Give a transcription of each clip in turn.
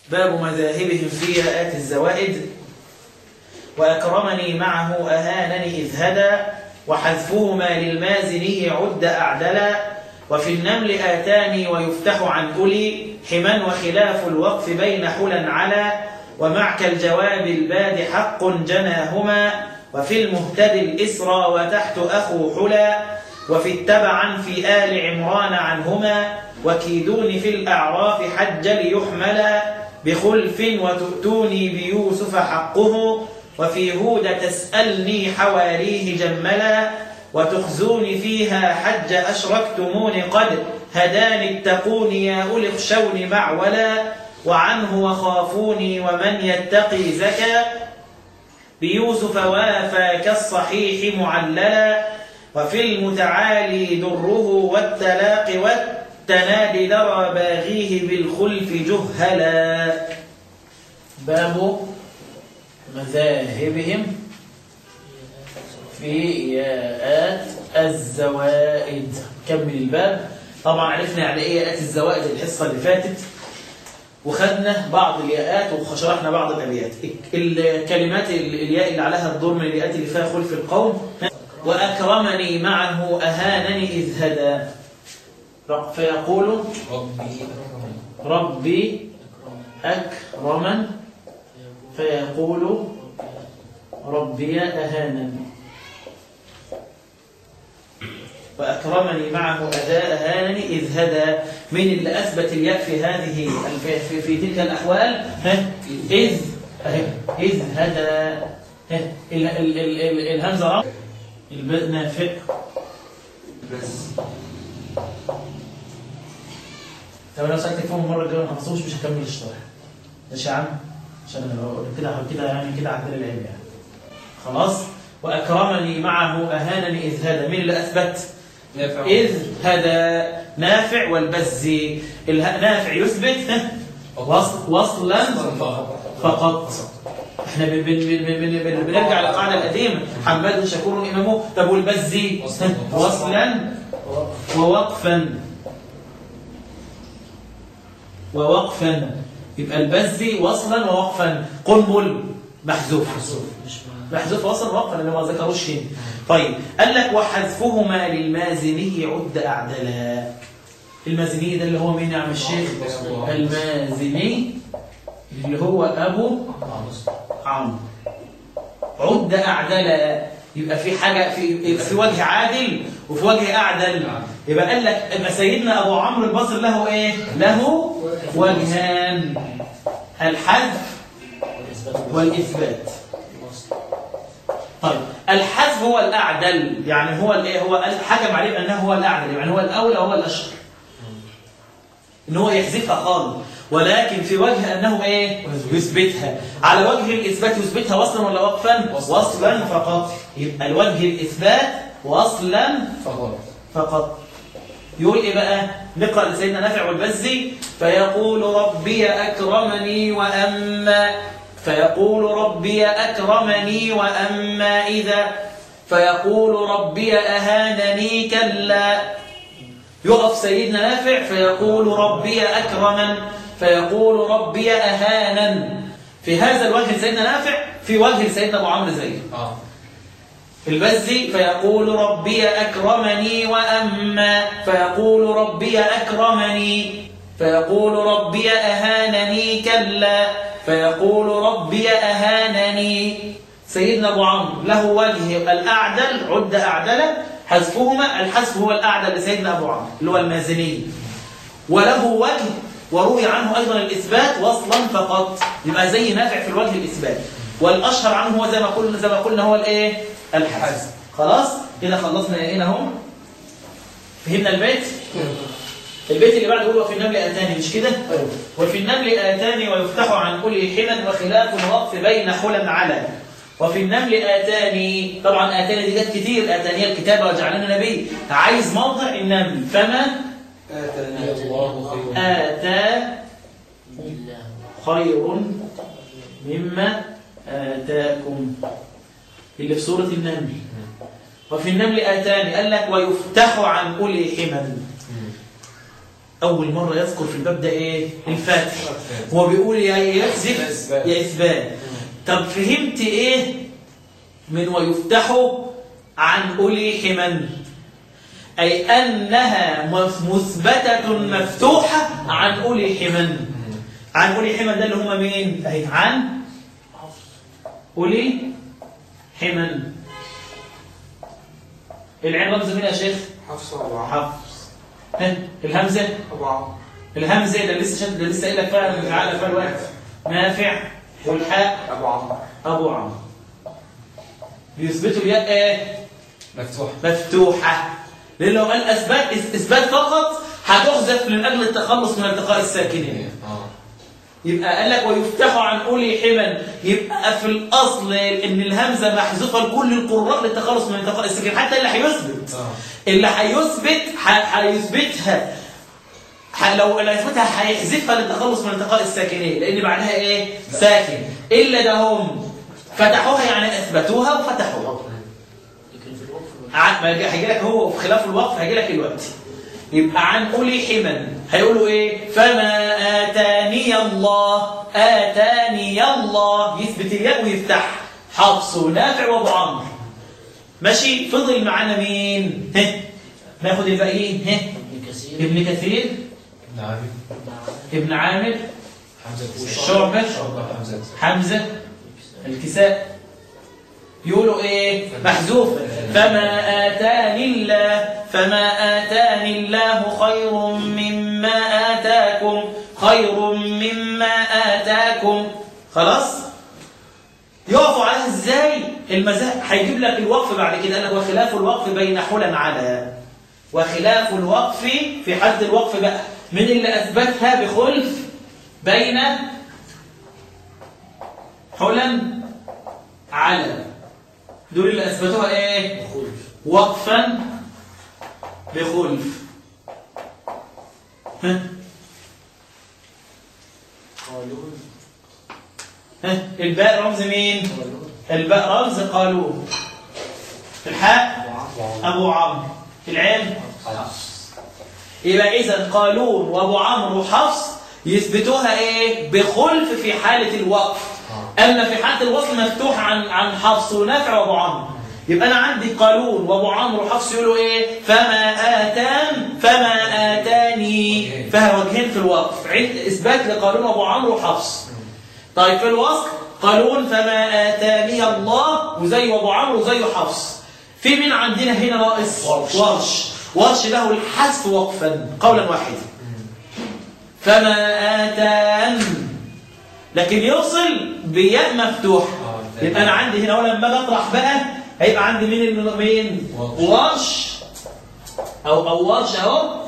باب مذاهبهم في آت الزوائد وأكرمني معه أهانني إذ هدى وحذفهما للمازني عد أعدلا وفي النمل آتاني ويفتح عن أولي حما وخلاف الوقف بين حلا على ومعك الجواب الباد حق جناهما وفي المهتد الإسرى وتحت أخو حلا وفي التبعا في آل عمران عنهما وكيدون في الأعراف حج ليحملا بخلف وتؤتوني بيوسف حقه وفي هود تسألني حواريه جملا وتخزوني فيها حج أشركتمون قد هداني اتقوني يا أولي اخشوني معولا وعنه وخافوني ومن يتقي زكا بيوسف وافى كالصحيح معللا وفي المتعالي دره والتلاق والتنادي درى باغيه بالخلف جهلا باب مذاهبهم في ياءات الزوائد كمل الباب طبعا عرفنا يعني ايه ياءات الزوائد الحصه اللي فاتت وخدنا بعض الياءات وشرحنا بعض الابيات الكلمات الياء اللي عليها الدور من الياءات اللي فيها خلف القوم واكرمني معه اهانني اذ هدى فيقول ربي ربي اكرمن فيقول ربي أهانا وأكرمني معه أداء أهانني إذ هدى من اللي أثبت الياء في هذه في, في, في تلك الأحوال ها إذ أهي إذ هدى ها ال ال ال ال الهمزة رب الباء نافع بس طب لو سألتك فيهم المرة الجاية ما حفظوش مش هكمل الشرح ماشي يا عم عشان أنا بقول كده كده يعني كده عدل العلم يعني خلاص وأكرمني معه أهانني إذ هدى مين اللي أثبت نافع إذ هدى نافع والبزي اله- نافع يثبت ها؟ وصل وصلا فقط احنا بن بن بن بن بن بنرجع للقاعده القديمه حماد شكور امامه طب والبزي ها؟ وصلا ووقفا ووقفا يبقى البزي وصلا ووقفا قنبل محذوف محذوف وصلا ووقفا اللي ما ذكروش هنا طيب قال لك وحذفهما للمازني عد اعدلا المازني ده اللي هو مين يا عم الشيخ المازني اللي هو ابو عمرو عد اعدلا يبقى في حاجه في يبقى في وجه عادل وفي وجه اعدل يبقى قال لك اما سيدنا ابو عمرو البصري له ايه له وجهان الحذف والاثبات طيب الحذف هو الاعدل يعني هو الايه هو حكم عليه بانه هو الاعدل يعني هو الاولى وهو الاشهر ان هو يحذفها خالص ولكن في وجه انه ايه يثبتها على وجه الاثبات يثبتها وصلا ولا وقفا وصلا فقط يبقى الوجه الاثبات وصلا فقط فقط يقول ايه بقى نقرا لسيدنا نافع والبزي فيقول ربي اكرمني واما فيقول ربي اكرمني واما اذا فيقول ربي اهانني كلا يقف سيدنا نافع فيقول ربي أكرما فيقول ربي أهانا في هذا الوجه لسيدنا نافع في وجه لسيدنا أبو عمرو زيه اه البزي فيقول ربي أكرمني وأما فيقول ربي أكرمني فيقول ربي أهانني كلا فيقول ربي أهانني سيدنا أبو عمرو له وجه الأعدل عد أعدله حذفهما الحذف هو الأعدل لسيدنا أبو عمرو اللي هو المازني وله وجه وروي عنه أيضا الإثبات وصلا فقط يبقى زي نافع في الوجه الإثبات والأشهر عنه هو زي ما قلنا زي ما قلنا هو الإيه الحذف خلاص كده خلصنا هنا هم فهمنا البيت البيت اللي بعده يقول وفي النمل آتاني مش كده وفي النمل آتاني ويفتح عن كل حلا وخلاف الوقف بين حلا على وفي النمل آتاني طبعا آتاني دي جت كتير آتاني الكتابة وجعلنا نبي عايز موضع النمل فما آتاني الله خير آتى خير مما آتاكم اللي في سورة النمل وفي النمل آتاني قال لك ويفتح عن أولي حمل أول مرة يذكر في الباب ده إيه الفتح هو بيقول يا يحذف يا إثبات طب فهمت إيه من ويفتح عن أولي حمن أي أنها مثبتة مفتوحة عن أولي حمن عن أولي حمن ده اللي هم مين؟ أهي عن أولي حمن العين رمز مين يا شيخ؟ حفصة أبو عمرو حفص ها الهمزة أبو عمرو الهمزة ده لسه شد ده لسه قايل لك فيها تعالى فيها الوقت نافع والحاء أبو عمرو أبو عمرو بيثبتوا الياء إيه؟ مفتوح مفتوحة لأن لو قال أثبات إثبات فقط هتحذف من أجل التخلص من التقاء الساكنين اه يبقى قال لك ويفتح عن أولي حمن يبقى في الأصل إن الهمزة محذوفة لكل القراء للتخلص من التقاء الساكنين حتى اللي هيثبت اه اللي هيثبت ح- هيثبتها ح- لو اللي هيثبتها هيحذفها للتخلص من التقاء الساكنين لأن بعدها إيه؟ ساكن إلا ده هم فتحوها يعني أثبتوها وفتحوها لكن في الوقف ع- ما يجي- هيجي لك هو في خلاف الوقف هيجي لك الوقت يبقى عن أولي حمن هيقولوا إيه فما آتاني الله آتاني الله يثبت الياء ويفتح حفص ونافع وابو عمرو ماشي فضل معانا مين ها ناخد الباقيين ها ابن كثير ابن كثير نعم ابن عامر حمزة شعبة شعبة حمزة حمزة الكساء يقولوا ايه محذوف فما آتاني الله فما آتاني الله خير مما آتاكم خير مما آتاكم خلاص يقفوا عليها ازاي المزاج هيجيب لك الوقف بعد كده قال لك وخلاف الوقف بين حلا على وخلاف الوقف في حد الوقف بقى من اللي اثبتها بخلف بين حلا على دول اللي اثبتوها ايه خلف وقفا بخلف ها قالون ها الباء رمز مين قالون الباء رمز قالون الحاء أبو عمرو ابو عمرو العين حفص يبقى اذا قالون وابو عمرو وحفص يثبتوها ايه بخلف في حاله الوقف اما في حاله الوصل مفتوح عن عن حفص ونافع وابو عمرو يبقى انا عندي قالون وابو عمرو وحفص يقولوا ايه فما اتان فما اتاني فيها وجهين في الوقف عند اثبات لقالون وابو عمرو وحفص طيب في الوصل قالون فما اتاني الله وزي ابو عمرو وزي حفص في مين عندنا هنا ناقص ورش. ورش ورش له الحذف وقفا قولا واحدا فما آتان لكن يوصل بياء مفتوح آه، يبقى انا عندي هنا اول لما اجي اطرح بقى هيبقى عندي مين اللي مين ورش. ورش او او ورش اهو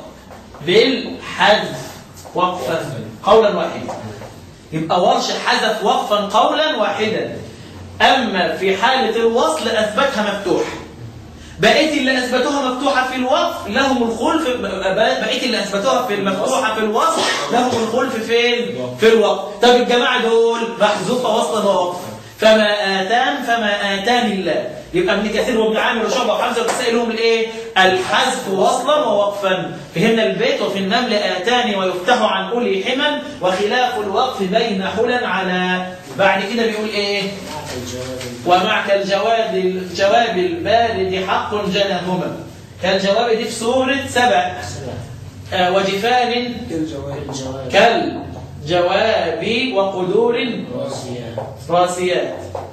بالحذف وقفا قولا واحدا يبقى ورش حذف وقفا قولا واحدا اما في حاله الوصل اثبتها مفتوحه بقيه اللي اثبتوها مفتوحه في الوقف لهم الخلف بقيه اللي اثبتوها في المفتوحه في الوصل لهم الخلف فين في الوقف طب الجماعه دول محذوفه وصلا ووقفا فما اتان فما اتاني الله يبقى ابن كثير وابن عامر وشعبه وحمزه والكسائي لهم الايه الحذف وصلا ووقفا فهمنا البيت وفي النمل اتاني ويفتح عن اولي حمن وخلاف الوقف بين حلا على بعد كده بيقول ايه معك الجواب ومعك الجواب الجواب البارد حق جناهما كالجواب دي في سورة سبع سبع آه، وجفان الجواب الجواب كالجواب وقدور راسية راسيات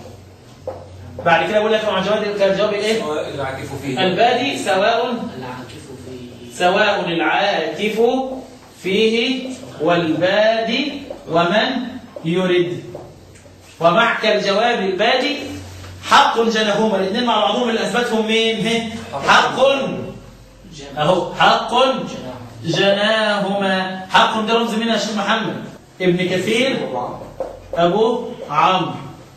بعد كده بقول لك مع جواب كالجواب الايه سواء العاكف فيه البادي سواء العاكف فيه سواء العاكف فيه والبادي ومن يرد ومعك الجواب البادي حق جناهما الاثنين مع بعضهم اللي اثبتهم مين هه؟ حق جناح اهو حق جناح جناهما حق ده رمز مين يا شيخ محمد ابن كثير أبو عمرو ابو عمرو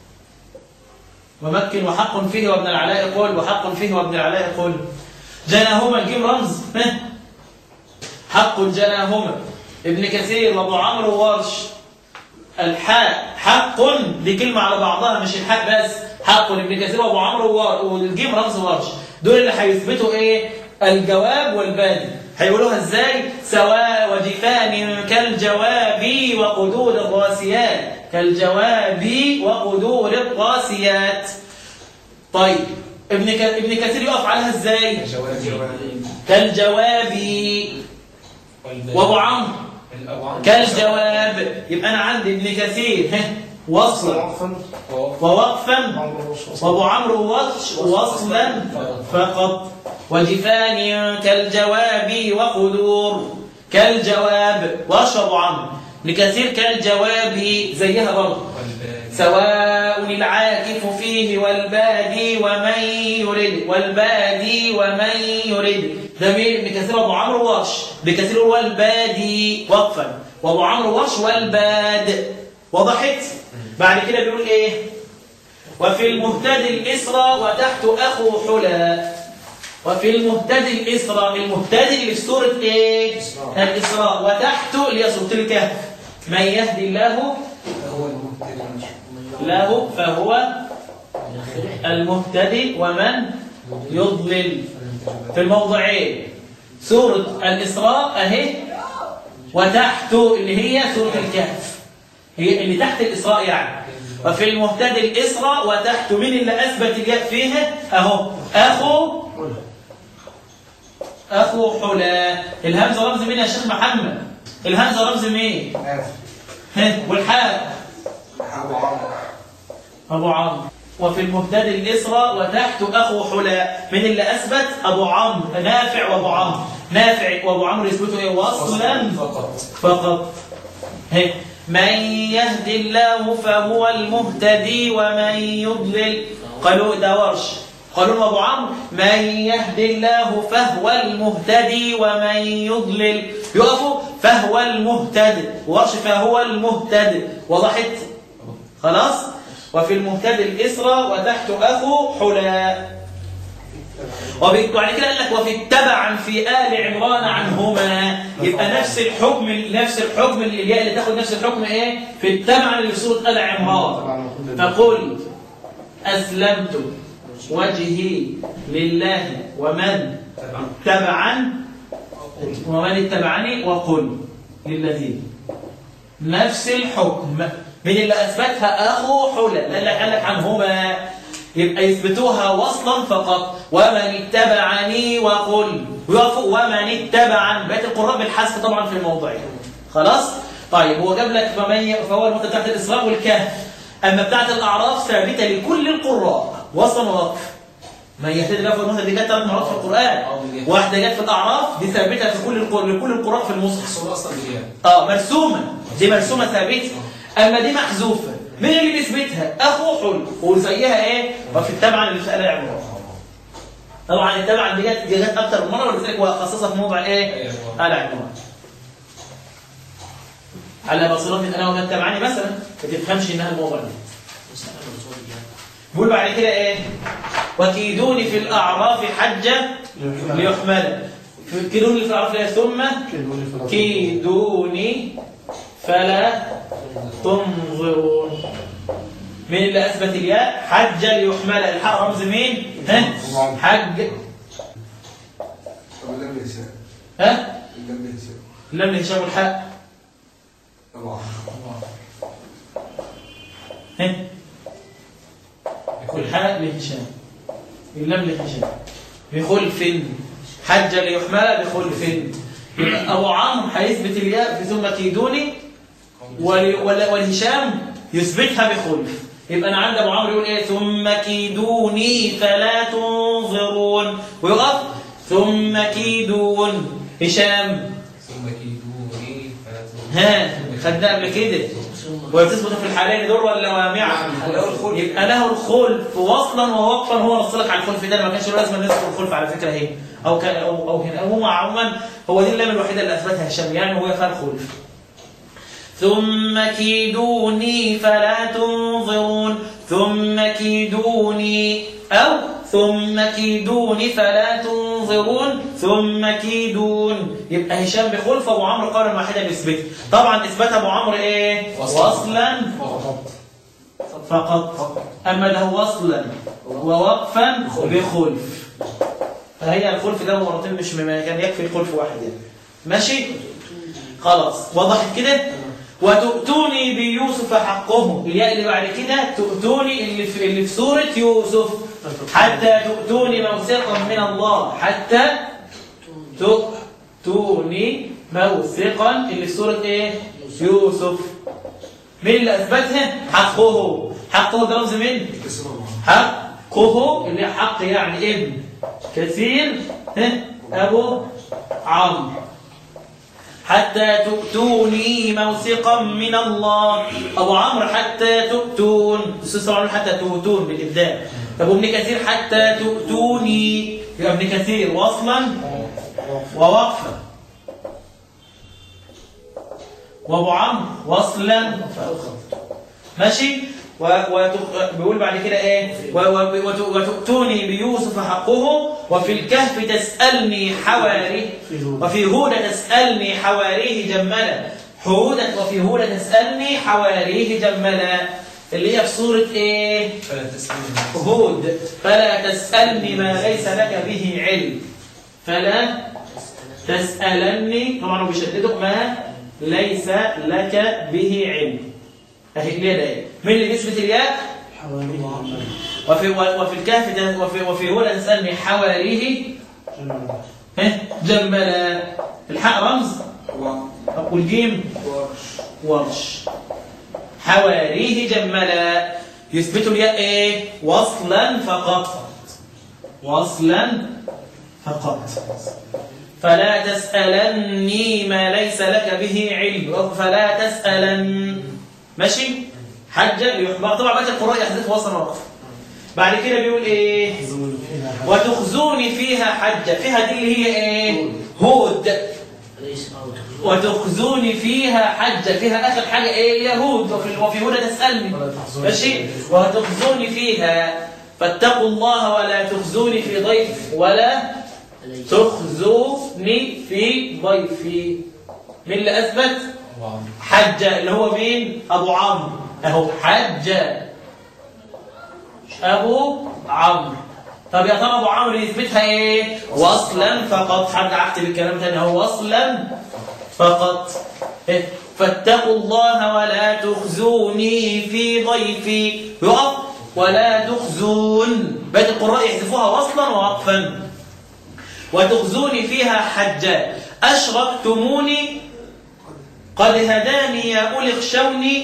ومكن وحق فيه وابن العلاء قل وحق فيه وابن العلاء قل جناهما جيم رمز ها؟ حق جناهما ابن كثير وابو عمرو وورش الحاء حق دي كلمة على بعضها مش الحاء بس حق ابن كثير وابو عمرو وور- والجيم رمز ورش دول اللي هيثبتوا ايه الجواب والبادي هيقولوها ازاي سواء وجفان كالجواب وقدور الراسيات كالجواب وقدور الراسيات طيب ابن ك... ابن كثير يقف عليها ازاي جواب كالجواب وابو عمرو الأوعام كالجواب يبقى انا عندي ابن كثير ها وصلا وقفا ووقفا عمرو وصوص وابو عمرو وص- وصلا فقط وجفان كالجواب وقدور كالجواب واشرب عمرو لكثير كالجواب زيها برضه سواء العاكف فيه والبادي ومن يرد والبادي ومن يرد ده مين ابن كثير ابو عمرو ورش بكثير والبادي وقفا وابو عمرو ورش والباد وضحت بعد كده بيقول ايه وفي المهتدي الإسرى وتحت أخو حلا وفي المهتدي الإسرى المهتدي اللي في سورة إيه؟ الإسراء وتحت اللي هي سورة الكهف من يهدي الله هو المهتدي له فهو المهتدي ومن يضلل في الموضعين سورة الإسراء أهي وتحت اللي هي سورة الكهف هي اللي تحت الإسراء يعني وفي المهتدي الإسراء وتحت من اللي أثبت الياء فيها أهو أخو أخو حلا الهمزة رمز مين يا شيخ محمد الهمزة رمز مين ها والحاء أبو عمرو أبو عمرو وفي المبتدئ الإسرى وتحت أخو حلا من اللي أثبت أبو عمرو نافع وأبو عمرو نافع وأبو عمرو يثبتوا إيه وصلا فقط فقط هي. من يهد الله فهو المهتدي ومن يضلل قالوا ده ورش قالوا أبو عمرو من يهد الله فهو المهتدي ومن يضلل يقفوا فهو المهتدي ورش فهو المهتدي وضحت خلاص وفي المهتدي الإسرى وتحت أخو حلا وبي- وبعد كده قال لك وفي التبعا في آل عمران عنهما يبقى نفس الحكم نفس الحكم الياء اللي تاخد نفس الحكم ايه في التبعا اللي في سورة آل عمران فقل أسلمت وجهي لله ومن تبعا ومن اتبعني وقل للذين نفس الحكم من اللي أثبتها أخو حلة لأن قال لك عنهما يبقى يثبتوها وصلا فقط ومن اتبعني وقل ويقفوا ومن اتبعا بقية القراء بالحذف طبعا في الموضعين خلاص طيب هو جاب لك فمن فهو المتبع تحت الإسراء والكهف أما بتاعت الأعراف ثابتة لكل القراء وصلا ووقف ما يهتدي الله فالمهتد دي جت ثلاث مرات في القرآن واحدة جت في الأعراف دي ثابتة في كل القراء لكل القراء في المصحف الصورة أصلا بالياء اه مرسومة دي مرسومة ثابتة أما دي محذوفة مين اللي بيثبتها أخو حل وزيها إيه وفي التبع اللي في آل عمران طبعا التبع دي جت دي جت أكتر من مرة ولذلك هو خصصها في موضع إيه آل عمران على بصيرة أنا ومن تبعني مثلا ما تفهمش إنها الموضع ده بيقول بعد كده إيه وكيدوني في الأعراف حجة ليحمل كيدوني في الأعراف إيه؟ ثم كيدوني فلا تنظرون مين اللي أثبت الياء حج ليحمل الحق رمز مين ها حج طب لم يسأل ها لم يسأل لم هشام الحق طبعا ها والحق لهشام اللام لهشام بخلف حج ليحمل بخلف يبقى أبو عمرو هيثبت الياء في ثم كيدوني ول- ول- والهشام يثبتها بخلف يبقى انا عندي ابو عمرو يقول ايه ثم كيدوني فلا تنظرون ويقف ثم كيدون هشام ثم كيدوني فلا تنظرون. ها خدناه قبل كده وتثبت في الحالين دول ولا وامعه له الخلف. يبقى له الخلف وصلا ووقفا هو نص لك على الخلف ده ما كانش له لازم نذكر الخلف على فكره هي او كان او او هنا هو عموما هو دي اللام الوحيده اللي اثبتها هشام يعني هو فيها الخلف ثم كيدوني فلا تنظرون ثم كيدوني أو ثم كيدوني فلا تنظرون ثم كيدون يبقى هشام بخلف أبو عمرو قولا واحدا يثبت طبعا إثبات أبو عمرو إيه وصلاً. وصلا فقط أما ده وصلا ووقفا بخلف فهي الخلف ده مرتين مش م- كان يكفي الخلف واحد يعني ماشي خلاص وضحت كده وتؤتوني بيوسف حقه الياء اللي بعد كده تؤتوني اللي في اللي في سوره يوسف حتى تؤتوني موثقا من الله حتى تؤتوني موثقا اللي في سوره ايه يوسف مين اللي اثبتها حقه حقه ده رمز مين كسر أبو عمرو حقه اللي هي حق يعني ابن كثير ها؟ ابو عمرو حتى تؤتوني موثقا من الله ابو عمرو حتى تؤتون الاستاذ طبعا حتى تؤتون بالابداع طب ابن كثير حتى تؤتوني يبقى ابن كثير وصلا ووقفا وابو عمرو وصلا ماشي و... وت... بيقول بعد كده ايه و... و... وت... وتؤتوني بيوسف حقه وفي الكهف تسألني حواريه وفي هودة تسألني حواريه جملا هودة وفي هودة تسألني حواريه جملا اللي هي في سورة ايه فلا تسألني هود فلا تسألني ما ليس لك به علم فلا تسألني طبعا هو بيشددك ما ليس لك به علم اهي ليه ده ايه مين اللي بيثبت الياء وفي وفي الكهف ده- وفي وفي هنا تسألني حواريه ها جملا الحق رمز والجيم ورش ورش حواريه جملا يثبت الياء ايه وصلا فقط وصلا فقط فلا تسألني ما ليس لك به علم فلا تسألن ماشي حجة يحبط طبعا بقى القراء يحذف وصلا وقف بعد كده بيقول ايه وتخزوني فيها حجة فيها دي اللي هي ايه هود ليس أو وتخزوني فيها حجة فيها آخر حاجة إيه يهود وفي, وفي هدى تسألني ماشي وتخزوني فيها فاتقوا الله ولا تخزوني في ضيف ولا ليس تخزوني في ضيفي مين اللي أثبت أبو عمرو حجة اللي هو مين أبو عمرو أهو حجة أبو عمرو طب يا ترى أبو عمرو يثبتها إيه وصلا فقط حد أكتب الكلام تاني هو وصلا فقط إيه؟ فاتقوا الله ولا تخزوني في ضيفي يقف ولا تخزون بيت القراء يحذفوها وصلا ووقفا وتخزوني فيها حجة أشركتموني قد هداني يا أولي اخشوني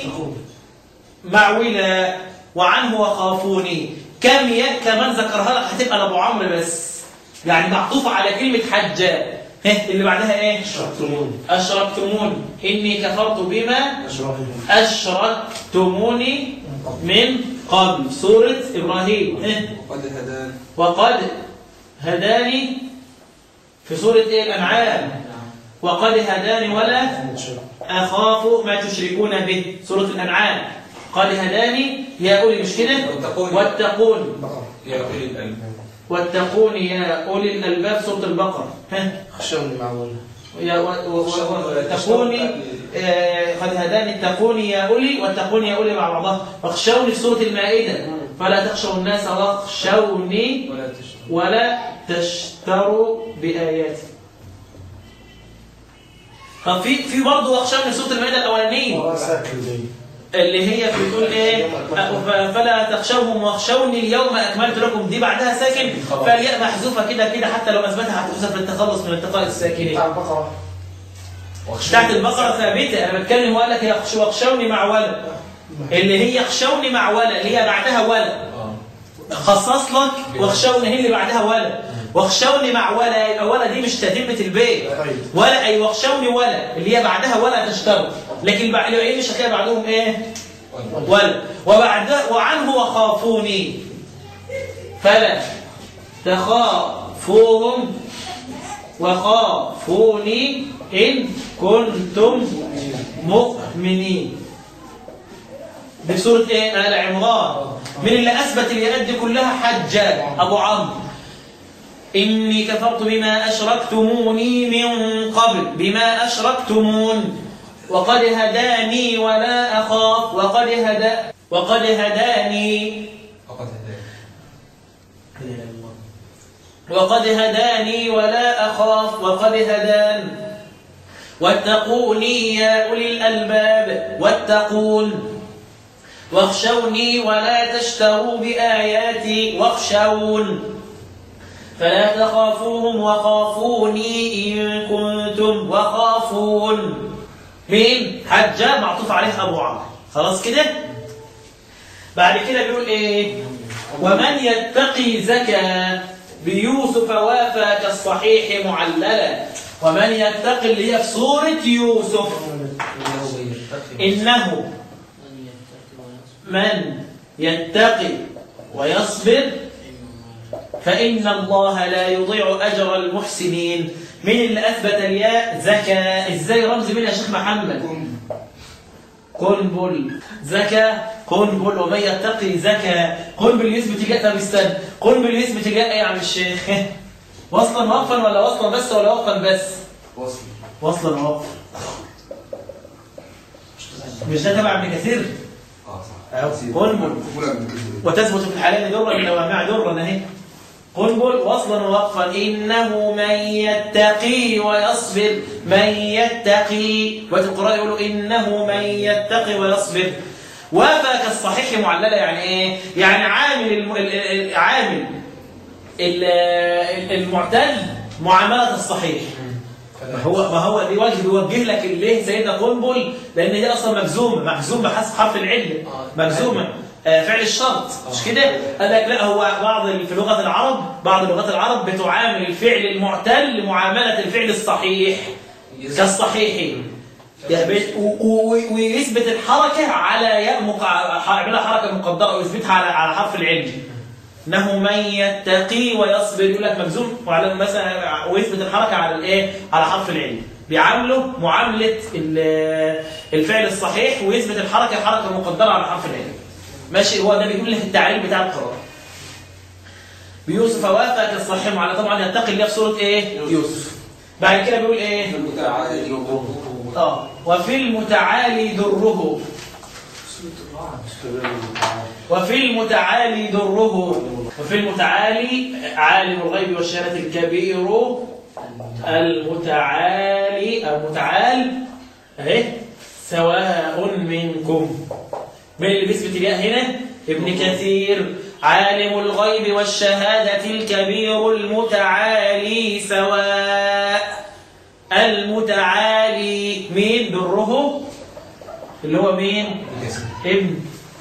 معولا وعنه وخافوني كم ي... كمان ذكرها لك هتبقى لابو عمرو بس يعني معطوفة على كلمة حجة ها اللي بعدها ايه أشركتمون إني كفرت بما أشركتموني من قبل سورة إبراهيم ها قد هدان وقد هداني في سورة إيه الأنعام وقد هداني ولا أخاف ما تشركون به سورة الأنعام قد هداني يا أولي مش كده واتقون. واتقون يا أولي الألباب واتقون يا أولي الألباب سورة البقرة ها خشوني معقولة يا و- و- و- واتقوني آه، قد هداني اتقوني يا أولي واتقوني يا أولي مع بعضها واخشوني في سورة المائدة فلا تخشوا الناس واخشوني ولا تشرك ولا تشتروا بآياتي طب في في برضه واخشوني في سورة المائدة الأولانية اللي هي بتقول ايه ف- فلا تخشوهم واخشوني اليوم اكملت لكم دي بعدها ساكن فالياء محذوفه كده كده حتى لو اثبتها هتحذف للتخلص من التقاء الساكنين بتاع البقرة بتاعت البقره ثابته انا بتكلم هو قال لك يخش- واخشوني مع ولا اللي هي يخشوني مع ولا اللي هي بعدها ولا آه. خصص لك واخشوني هي اللي بعدها ولا واخشوني مع ولا يبقى ولا دي مش تتمه البيت ولا اي واخشوني ولا اللي هي بعدها ولا تشتروا لكن بعد ايه مش هتلاقي بعدهم ايه ولا وبعد وعنه وخافوني فلا تخافوهم وخافوني إن كنتم مؤمنين دي سورة ايه؟ آل عمران من اللي أثبت الياءات دي كلها حجة أبو عمرو إني كفرت بما أشركتموني من قبل بما أشركتمون وقد هداني ولا أخاف وقد هدا وقد هداني فقد هداني وقد هداني ولا أخاف وقد هدان واتقوني يا أولي الألباب واتقون واخشوني ولا تشتروا بآياتي واخشون فلا تخافوهم وخافوني إن كنتم وخافون مين؟ حجة معطوف عليه أبو عمرو خلاص كده؟ بعد كده بيقول إيه؟ ومن يتقي زكى بيوسف وافى كالصحيح معللا ومن يتقي اللي هي في سورة يوسف إنه من يتقي ويصبر فإن الله لا يضيع أجر المحسنين مين اللي أثبت الياء زكى إزاي رمز مين يا شيخ محمد قنبل زكى قنبل ومن يتقي زكى قنبل يثبت جاء طب استنى قنبل يثبت جاء ايه يا عم الشيخ وصلا وقفا ولا وصلا بس ولا وقفا بس وصل وصلا وقفا مش ده تبع ابن كثير اه صح أهو، قنبل قول ابن كثير وتثبت في الحالين درا من ومع درا اهي قنبل وصلا ووقفا انه من يتقي ويصبر من يتقي والقراء يقولوا انه من يتقي ويصبر وافى كالصحيح معلله يعني ايه يعني عامل الم... ال- ال- عامل ال- ال- المعتل معامله الصحيح ما هو ما هو دي وجه بيوجه لك ليه سيدنا قنبل لان دي اصلا مجزومه مجزومه بحسب حرف العله مجزومه آه، فعل الشرط مش كده قال لك لا هو بعض ال- في لغه العرب بعض لغات العرب بتعامل الفعل المعتل معامله الفعل الصحيح كالصحيح يعني بت- و- و- ويثبت الحركه على ياء مقع... يعملها حركه مقدره ويثبتها على على حرف العلم انه من يتقي ويصبر يقول لك مجزوم وعلى مثلا ويثبت الحركه على الايه على حرف العلم بيعامله معامله ال- الفعل الصحيح ويثبت الحركه حركه مقدره على حرف العلم ماشي هو ده بيقول لك التعليل بتاع القراءه بيوسف وافى كالصحيح معلق طبعا يتقي الله في سوره ايه يوسف بعد كده بيقول ايه المتعالي يقوم اه وفي المتعالي دره وفي المتعالي دره وفي المتعالي عالم الغيب والشهادة الكبير المتعالي المتعال اهي سواء منكم من اللي بيثبت الياء هنا ابن كثير عالم الغيب والشهادة الكبير المتعالي سواء المتعالي مين دره اللي هو مين ابن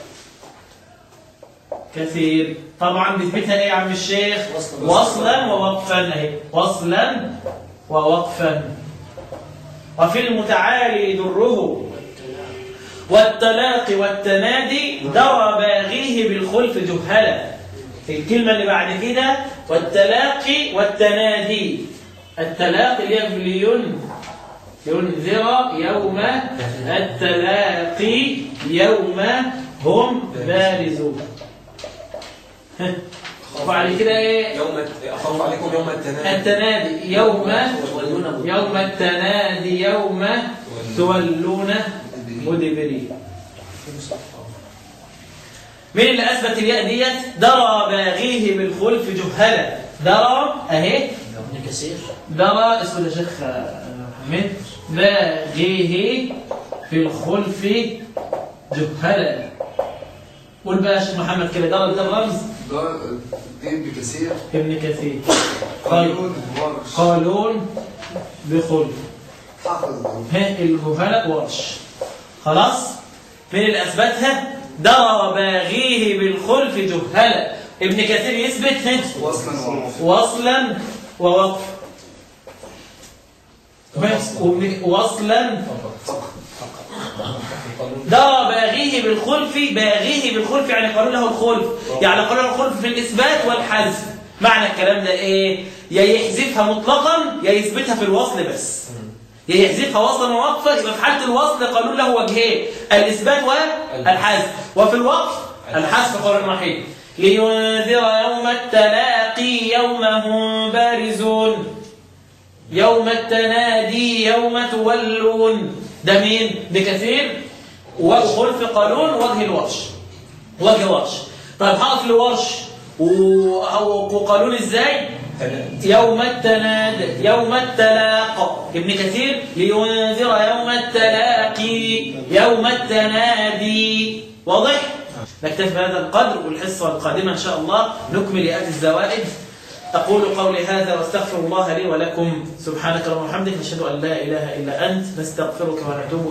كثير طبعا بيثبتها ايه يا عم الشيخ وصلا. وصلا ووقفا اهي وصلا ووقفا وفي المتعالي دره والتلاقي والتنادي درى باغيه بالخلف جهلا الكلمة اللي بعد كده والتلاقي والتنادي التلاقي اللي هي لين ينذر يوم التلاقي يوم هم بارزون ها. وبعد كده ايه يوم اخاف عليكم يوم التنادي التنادي يوم تولون يوم التنادي يوم تولون مدبرين مين اللي اثبت الياء ديت درى باغيه بالخلف جهلا درى اهي ابن كثير درى اسمه يا شيخ محمد باغيه في الخلف جهلا قول بقى يا شيخ محمد كده درى ده الرمز ده دي ابن كثير ابن كثير طيب قانون ورش قالون بخلف حافظ ها الجهلاء ورش خلاص مين اللي اثبتها درى باغيه بالخلف جهلا ابن كثير يثبت ها؟ وصلا ووقفا وصلا ووقف بس وابن- وصلا درى باغيه بالخلف باغيه بالخلف يعني قالوا له الخلف يعني قالوا له الخلف في الاثبات والحذف معنى الكلام ده ايه يا يحذفها مطلقا يا يثبتها في الوصل بس يا يحذفها وصلا ووقفا يبقى في حاله الوصل قالوا له وجهين الاثبات والحذف وفي الوقف الحذف قول وحيد لينذر يوم التلاقي يوم هم بارزون يوم التنادي يوم تولون ده مين بكثير وخلف قانون وجه الورش وجه ورش طيب هقف لورش و- أو- وقانون ازاي التناد يوم التناد يوم التلاق ابن كثير لينذر يوم التلاقي يوم التنادي واضح؟ نكتفي بهذا القدر والحصة القادمة إن شاء الله نكمل آت الزوائد أقول قولي هذا واستغفر الله لي ولكم سبحانك اللهم وبحمدك نشهد أن لا إله إلا أنت نستغفرك ونتوب